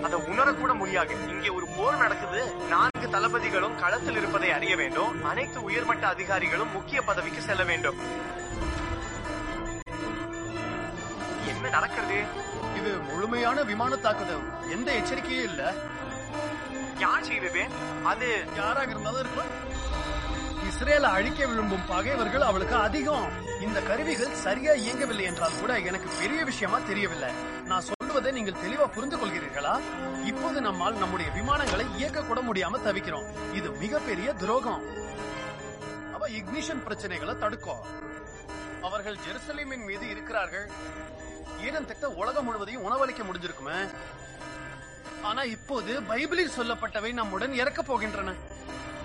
அதை உணரக்கூட முடியாது இங்கே ஒரு போர் நடக்குது நான்கு தளபதிகளும் களத்தில் இருப்பதை அறிய வேண்டும் அனைத்து உயர்மட்ட அதிகாரிகளும் முக்கிய பதவிக்கு செல்ல வேண்டும் என்ன நடக்கிறது இது முழுமையான விமான தாக்குதல் எந்த எச்சரிக்கையும் இல்ல யார் செய்தது அது யாராக இருந்தாலும் இருக்கலாம் இஸ்ரேலை அழிக்க விரும்பும் பகைவர்கள் அவளுக்கு அதிகம் இந்த கருவிகள் சரியா இயங்கவில்லை என்றால் கூட எனக்கு பெரிய விஷயமா தெரியவில்லை நான் சொல்வதை நீங்கள் தெளிவா புரிந்து கொள்கிறீர்களா இப்போது நம்மால் நம்முடைய விமானங்களை இயக்க கூட முடியாம தவிக்கிறோம் இது மிகப்பெரிய துரோகம் அவ இக்னிஷன் பிரச்சனைகளை தடுக்கும் அவர்கள் ஜெருசலேமின் மீது இருக்கிறார்கள் ஈடன் திட்ட உலகம் முழுவதையும் உணவளிக்க முடிஞ்சிருக்குமே ஆனா இப்போது பைபிளில் சொல்லப்பட்டவை நம்முடன் இறக்கப் போகின்றன